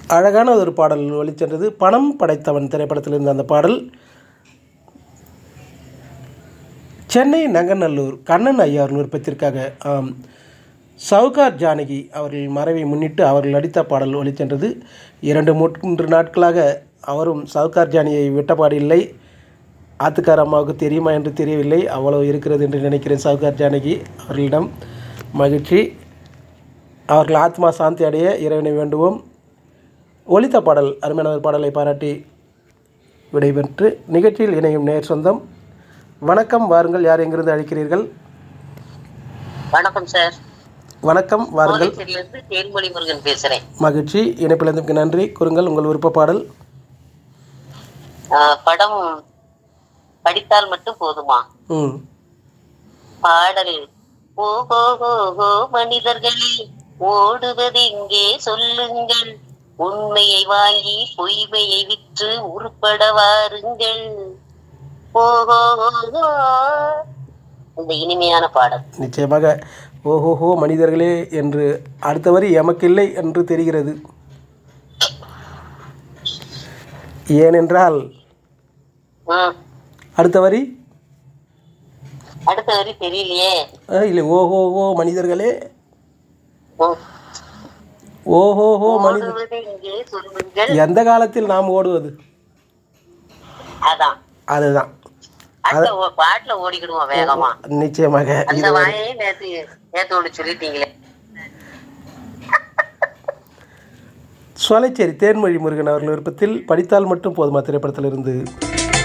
அழகான ஒரு பாடல் ஒளிச்சென்றது பணம் படைத்தவன் திரைப்படத்தில் இருந்த அந்த பாடல் சென்னை நங்கநல்லூர் கண்ணன் ஐயார் விருப்பத்திற்காக ஆம், சவுகார் ஜானகி அவர்கள் மறைவை முன்னிட்டு அவர்கள் நடித்த பாடல் ஒளிச்சென்றது இரண்டு மூன்று நாட்களாக அவரும் சவுகார் ஜானியை விட்டபாடு இல்லை ஆத்துக்கார அம்மாவுக்கு தெரியுமா என்று தெரியவில்லை அவ்வளவு இருக்கிறது என்று நினைக்கிறேன் சவுகார் ஜானகி அவர்களிடம் மகிழ்ச்சி அவர்கள் ஆத்மா சாந்தி அடைய இறைவனை வேண்டுவோம் ஒலித்த பாடல் அருமையான ஒரு பாடலை பாராட்டி விடைபெற்று நிகழ்ச்சியில் இணையும் நேர் சொந்தம் வணக்கம் வாருங்கள் யார் எங்கிருந்து அழைக்கிறீர்கள் வணக்கம் சார் வணக்கம் வாருங்கள் இருந்து தேன்மொழி முருகன் பேசுறேன் மகிழ்ச்சி இணைப்பிழந்ததுக்கு நன்றி கூறுங்கள் உங்கள் விருப்ப பாடல் ஆஹ் படம் படித்தால் மட்டும் போதுமா ம் பாடல் ஓஹோ ஓஹோ மனிதர்களே ஓடுவது இங்கே சொல்லுங்கள் உண்மையை வாங்கி பொய்மையை விற்று உருப்பட வாருங்கள் ஓஹோ ஓஹோ இந்த இனிமையான பாடல் நிச்சயமாக ஓஹோஹோ மனிதர்களே என்று அடுத்த வரி எமக்கில்லை என்று தெரிகிறது ஏனென்றால் ம் அடுத்த வரி அடுத்த வரி தெரியலையே அஹ், இல்லை ஓஹோஹோ மனிதர்களே ம். ஓஹோஹோ மனித ஓடுவது இங்கே சொல்லுங்கள் எந்த காலத்தில் நாம் ஓடுவது அதான் அதுதான் அந்த ஓ- பாட்டுல ஓடிக்கிடுவோம் வேகமா நிச்சயமாக அந்த இது வாயே நேத்து நேத்து ஒண்ணு சொல்லிட்டீங்களே சோலைச்சேரி தேன்மொழி முருகன் அவர்கள் விருப்பத்தில் படித்தால் மட்டும் போதுமா திரைப்படத்திலிருந்து